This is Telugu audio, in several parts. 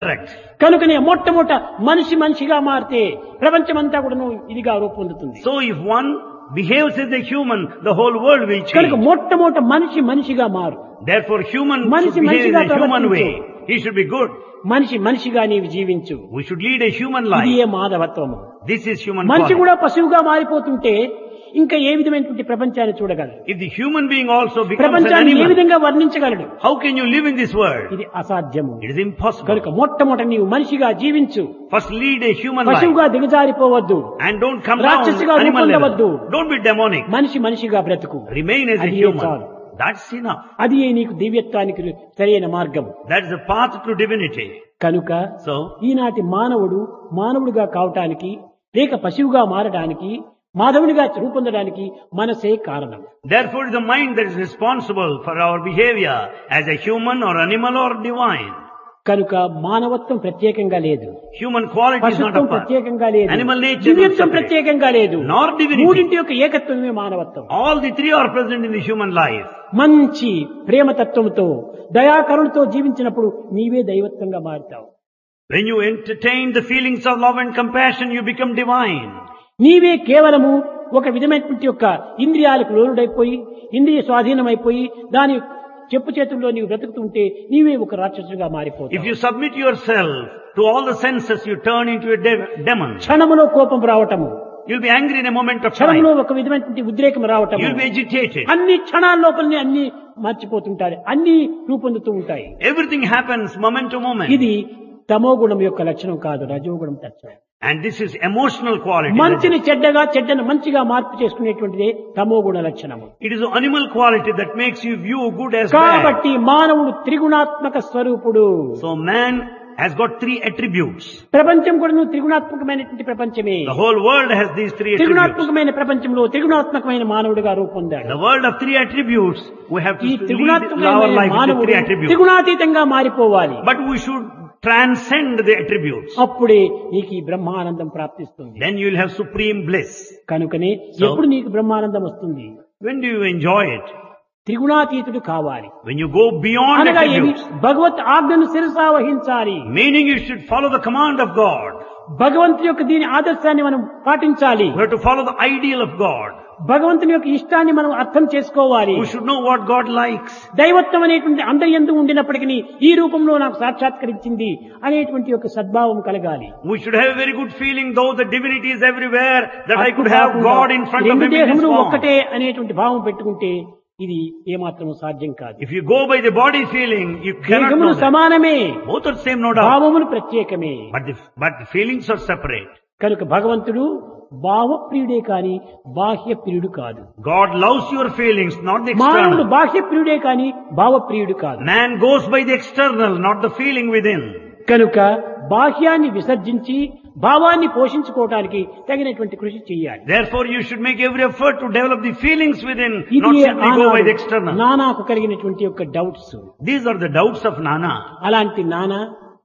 Correct. కనుకనే మొట్టమొదట మనిషి మనిషిగా మారితే ప్రపంచమంతా కూడా ఇదిగా రూపొందుతుంది So if one behaves as a human, the whole world will కనుక change. మొట్టమొదట మనిషి మనిషిగా మారు Therefore human మనిషి should behave in మనిషిగా a human way. ప్రవర్తించు. He should be good. మనిషి మనిషిగా నీవు జీవించు We should lead a human ఇది life. A మాధవత్వము This is human మనిషి quality. కూడా పశువుగా మారిపోతుంటే ఇంకా ఏ విధమైనటువంటి ప్రపంచాన్ని చూడగలడు If the human being also becomes an ప్రపంచాన్ని ఏ animal, విధంగా వర్ణించగలడు how can you live in this world? ఇది అసాధ్యము It is impossible. కనుక మొట్టమొదట నీవు మనిషిగా జీవించు First lead a human life. పశువుగా దిగజారిపోవద్దు And don't come down రాక్షసిగా animal రూపొందవద్దు. level. Don't be demonic. మనిషి మనిషిగా బ్రతుకు Remain as a అది human. చాలు. That's enough. అది నీకు దివ్యత్వానికి సరైన మార్గం That's the path to divinity. కనుక So, ఈనాటి మానవుడు మానవుడిగా కావటానికి లేక పశువుగా మారడానికి మాధవునిగా రూపొందడానికి మనసే కారణం therefore the mind that is responsible for our behavior as a human or animal or divine. కనుక మానవత్వం ప్రత్యేకంగా లేదు Human quality is not పశుత్వం apart. ప్రత్యేకంగా లేదు Animal nature is దివ్యత్వం separate. ప్రత్యేకంగా లేదు Nor divinity. మూడింటి యొక్క ఏకత్వమే మానవత్వం All the three are present in the human life. మంచి ప్రేమతత్వంతో దయాకరుణతో జీవించినప్పుడు నీవే దైవత్వంగా మారుతావు When you entertain the feelings of love and compassion, you become divine. నీవే కేవలము ఒక విధమైనటువంటి యొక్క ఇంద్రియాలకు లోనుడైపోయి ఇంద్రియ స్వాధీనమైపోయి దాని చెప్పు చేతుల్లో నీవు బ్రతుకుతుంటే నీవే ఒక రాక్షసుగా If మారిపోతావు you submit yourself to all the senses, you turn into a de- demon. క్షణములో కోపం రావటము You'll be angry in a moment of క్షణంలో time. ఒక విధమైనటువంటి ఉద్రేకం రావటము You'll be agitated. అన్ని క్షణాల లోపలనే అన్ని మర్చిపోతుంటాయి అన్ని రూపొందుతూ ఉంటాయి Everything happens moment to moment. ఇది తమో గుణం యొక్క లక్షణం కాదు రజోగుణం లక్షణం And this is emotional quality. మంచిని చెడ్డగా చెడ్డను మంచిగా మార్పు చేసుకునేటువంటిదే తమో గుణ లక్షణము It is animal quality that makes you view good as bad. కాబట్టి మానవుడు త్రిగుణాత్మక స్వరూపుడు So man has got three attributes. ప్రపంచం కూడా నువ్వు త్రిగుణాత్మకమైనటువంటి ప్రపంచమే The whole world has these three attributes. త్రిగుణాత్మకమైన ప్రపంచంలో త్రిగుణాత్మకమైన మానవుడిగా రూపొందాడు The world of three attributes, we have to ఈ lead our త్రిగుణాత్మకమైన life with the మానవుడు three attributes. త్రిగుణాతీతంగా మారిపోవాలి But we should transcend the attributes. అప్పుడే నీకు ఈ బ్రహ్మానందం ప్రాప్తిస్తుంది Then you will have supreme bliss. కనుకనే So- ఎప్పుడు నీకు బ్రహ్మానందం వస్తుంది When do you enjoy it? త్రిగుణాతీతుడు కావాలి When you go beyond అనగా ఏమి attributes. భగవత్ ఆజ్ఞను శిరసా వహించాలి Meaning you should follow the command of God. భగవంతుని యొక్క దీని ఆదర్శాన్ని మనం పాటించాలి We have to follow the ideal of God. భగవంతుని యొక్క ఇష్టాన్ని మనం అర్థం చేసుకోవాలి We should know what God likes. దైవత్వం అనేటువంటి అందరి ఎందు ఉండినప్పటికీ ఈ రూపంలో నాకు సాక్షాత్కరించింది అనేటువంటి యొక్క సద్భావం కలగాలి We should have a very good feeling, though the divinity is everywhere, that I could have God in front of రెండు him in this దేహములు form. ఒక్కటే అనేటువంటి భావం పెట్టుకుంటే ఇది ఏమాత్రం సాధ్యం కాదు If you go by the body feeling, you cannot దేహములు know that. సమానమే Both are same, no doubt. భావములు ప్రత్యేకమే But the, but the feelings are separate. కనుక భగవంతుడు భావప్రియుడే కాని బాహ్య ప్రియుడు కాదు God loves your feelings, not the మానవుడు external. బాహ్య ప్రియుడే కాని భావప్రియుడు కాదు Man goes by the external, not the feeling within. కనుక బాహ్యాన్ని విసర్జించి భావాన్ని పోషించుకోవటానికి తగినటువంటి కృషి చేయాలి Therefore, you should make every effort to develop the feelings within, ఇది not simply go by the external. నానాకు కలిగినటువంటి యొక్క doubts These are the doubts of Nana. అలాంటి నానా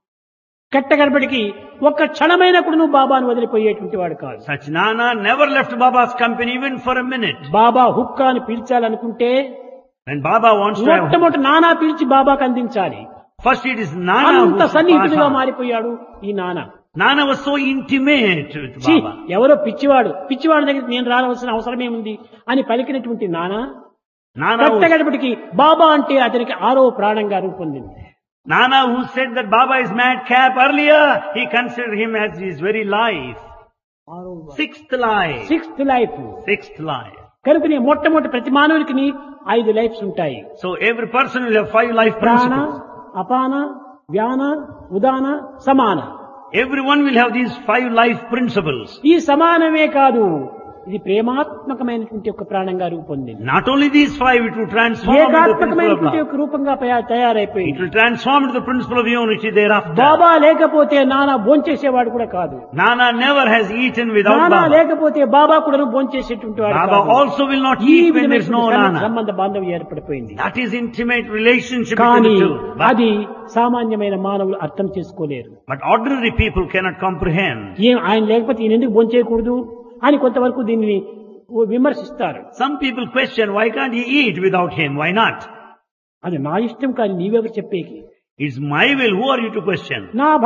కట్టగడబడికి ఒక్క క్షణమైన కూడా నువ్వు బాబాను వదిలిపోయేటువంటి వాడు కాదు Such Nana never left Baba's company even for a minute. Baba హుక్కాను పీల్చాలనుకుంటే When Baba wants to have, మొట్టమొదటి నానా పీల్చి బాబాకు అందించాలి first it is Nana who అంత should సన్నిహితుడిగా pass on. మారిపోయాడు ఈ నాన్న Nana was so intimate with ఛీ, Baba. ఎవరో పిచ్చివాడు పిచ్చివాడి దగ్గరికి నేను రావాల్సిన అవసరమేముంది అని పలికినటువంటి నాన్న Nana, was, కట్టగడపటికి బాబా అంటే అతనికి ఆరో ప్రాణంగా రూపొందింది Nana who said that Baba is madcap earlier, he considered him as his very life. Sixth life. Sixth life Sixth life. కనుకనే మొట్టమొదటి ప్రతి మానవుడికి ఐదు లైఫ్స్ ఉంటాయి So every person will have five life ప్రాణ principles. అపాన వ్యాన ఉదాన సమాన Everyone will have these five life principles. ఈ సమానమే కాదు ఇది ప్రేమాత్మకమైనటువంటి ఒక ప్రాణంగా రూపొందింది Not only these five, it will transform into the principle of ఏకాత్మకమైనటువంటి love. ఒక రూపంగా తయా- It తయారైపోయింది will transform into the principle of unity thereafter. బాబా లేకపోతే నానా భోంచేసేవాడు కూడా కాదు Nana never has eaten without నానా Baba. లేకపోతే బాబా కూడా భోంచేసేటువంటి వాడు Baba కాదు. also will not ఈ eat when there is no విధమైనటువంటి Nana. సంబంధ బాంధవ్యం ఏర్పడిపోయింది That is intimate relationship between కానీ the two. But, అది సామాన్యమైన మానవులు అర్థం చేసుకోలేరు but ordinary people cannot comprehend. ఏం ఆయన లేకపోతే ఈయన ఎందుకు భోంచేయకూడదు అని కొంతవరకు దీనిని విమర్శిస్తారు Some people question, why can't he eat without him? Why not? అది నా ఇష్టం కానీ నీవెవరు చెప్పేకి It's my will. Who are you to question? నా